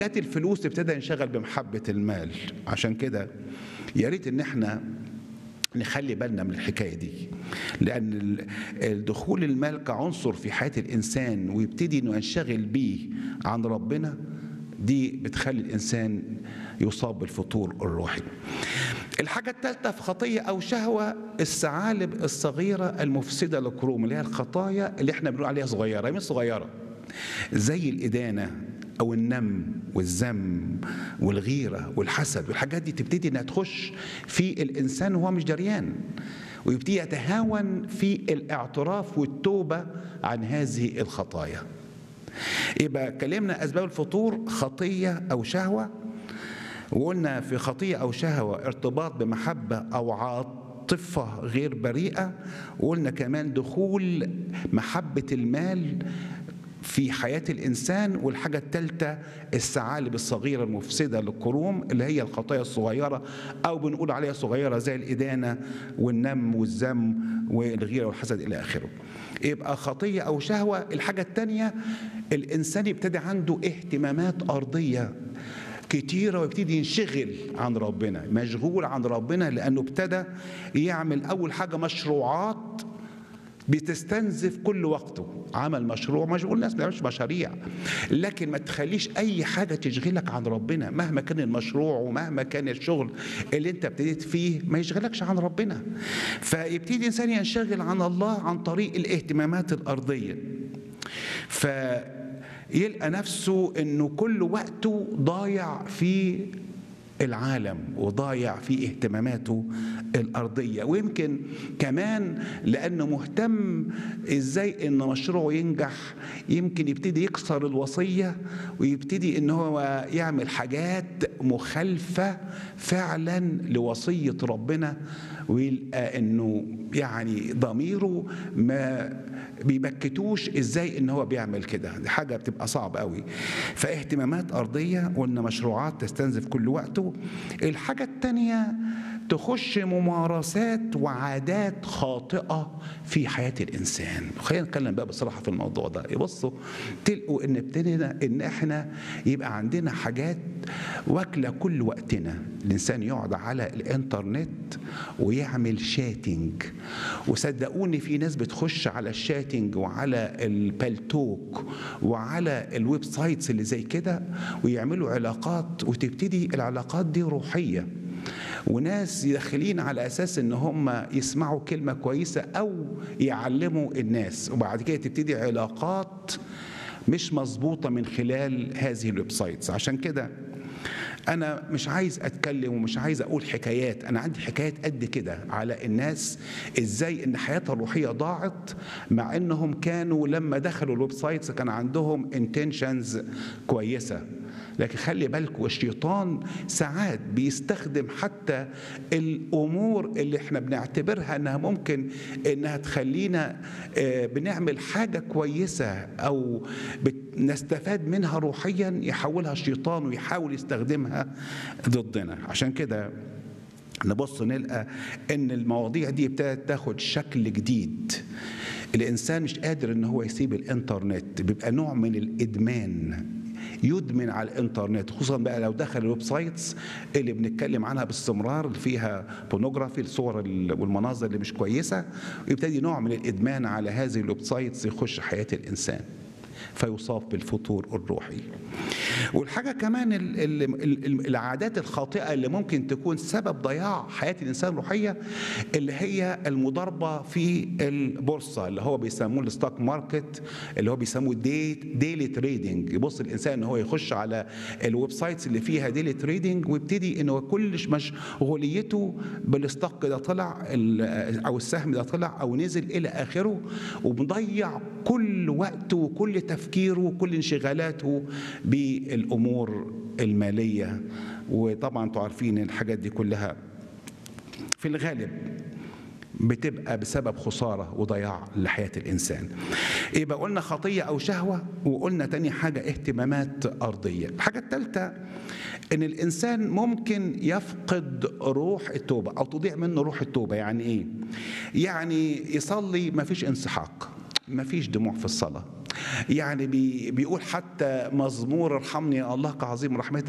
جات الفلوس ابتدى ينشغل بمحبة المال عشان كده يا ريت ان احنا نخلي بالنا من الحكايه دي لان ال- الدخول المال كعنصر في حياه الانسان ويبتدي انه ينشغل بيه عن ربنا دي بتخلي الانسان يصاب بالفتور الروحي الحاجة الثالثة في خطية أو شهوة الثعالب الصغيرة المفسدة للكروم اللي هي الخطايا اللي احنا بنقول عليها صغيرة مش صغيرة زي الإدانة أو النم والذم والغيرة والحسد والحاجات دي تبتدي إنها تخش في الإنسان وهو مش دريان ويبتدي يتهاون في الاعتراف والتوبة عن هذه الخطايا يبقى اتكلمنا أسباب الفطور خطية أو شهوة وقلنا في خطية أو شهوة ارتباط بمحبة أو عاطفة غير بريئة وقلنا كمان دخول محبة المال في حياة الإنسان والحاجة الثالثة الثعالب الصغيرة المفسدة للكروم اللي هي الخطايا الصغيرة أو بنقول عليها صغيرة زي الإدانة والنم والذم والغيرة والحسد إلى آخره يبقى خطية أو شهوة الحاجة الثانية الإنسان يبتدي عنده اهتمامات أرضية كتيرة ويبتدي ينشغل عن ربنا مشغول عن ربنا لأنه ابتدى يعمل أول حاجة مشروعات بتستنزف كل وقته عمل مشروع مشغول الناس ما بتعملش مشاريع لكن ما تخليش اي حاجه تشغلك عن ربنا مهما كان المشروع ومهما كان الشغل اللي انت ابتديت فيه ما يشغلكش عن ربنا فيبتدي الانسان ينشغل عن الله عن طريق الاهتمامات الارضيه فيلقى نفسه انه كل وقته ضايع في العالم وضايع في اهتماماته الأرضية ويمكن كمان لأنه مهتم إزاي إن مشروعه ينجح يمكن يبتدي يكسر الوصية ويبتدي إن هو يعمل حاجات مخالفة فعلا لوصية ربنا ويلقى إنه يعني ضميره ما بيبكتوش ازاي ان هو بيعمل كده دي حاجه بتبقى صعب قوي فاهتمامات ارضيه قلنا مشروعات تستنزف كل وقته الحاجه الثانيه تخش ممارسات وعادات خاطئه في حياه الانسان خلينا نتكلم بقى بصراحه في الموضوع ده يبصوا تلقوا ان ابتدينا ان احنا يبقى عندنا حاجات واكله كل وقتنا الانسان يقعد على الانترنت ويعمل شاتنج وصدقوني في ناس بتخش على الشاتنج وعلى البلتوك وعلى الويب سايتس اللي زي كده ويعملوا علاقات وتبتدي العلاقات دي روحيه وناس داخلين على اساس ان هم يسمعوا كلمه كويسه او يعلموا الناس وبعد كده تبتدي علاقات مش مظبوطه من خلال هذه الويب سايتس عشان كده انا مش عايز اتكلم ومش عايز اقول حكايات انا عندي حكايات قد كده على الناس ازاي ان حياتها الروحيه ضاعت مع انهم كانوا لما دخلوا الويب سايتس كان عندهم انتنشنز كويسه لكن خلي بالكم الشيطان ساعات بيستخدم حتى الامور اللي احنا بنعتبرها انها ممكن انها تخلينا آه، بنعمل حاجه كويسه او نستفاد منها روحيا يحولها الشيطان ويحاول يستخدمها ضدنا عشان كده نبص نلقى ان المواضيع دي ابتدت تاخد شكل جديد الانسان مش قادر ان هو يسيب الانترنت بيبقى نوع من الادمان يدمن على الانترنت خصوصا بقى لو دخل الويب سايتس اللي بنتكلم عنها باستمرار اللي فيها بونوجرافي الصور ال- والمناظر اللي مش كويسه ويبتدي نوع من الادمان على هذه الويب سايتس يخش حياه الانسان فيصاب بالفتور الروحي والحاجة كمان ال- ال- ال- العادات الخاطئة اللي ممكن تكون سبب ضياع حياة الإنسان الروحية اللي هي المضاربة في البورصة اللي هو بيسموه الستوك ماركت اللي هو بيسموه دي ديلي تريدنج يبص الإنسان إن هو يخش على الويب سايتس اللي فيها ديلي تريدنج ويبتدي إنه كل مشغوليته بالستوك ده طلع ال- أو السهم ده طلع أو نزل إلى آخره ومضيع كل وقته وكل تفكيره وكل انشغالاته بالامور الماليه وطبعا انتوا عارفين الحاجات دي كلها في الغالب بتبقى بسبب خسارة وضياع لحياة الإنسان يبقى قلنا خطية أو شهوة وقلنا تاني حاجة اهتمامات أرضية الحاجة الثالثة إن الإنسان ممكن يفقد روح التوبة أو تضيع منه روح التوبة يعني إيه؟ يعني يصلي ما فيش انسحاق ما فيش دموع في الصلاة يعني بي بيقول حتى مزمور ارحمني يا الله كعظيم رحمتك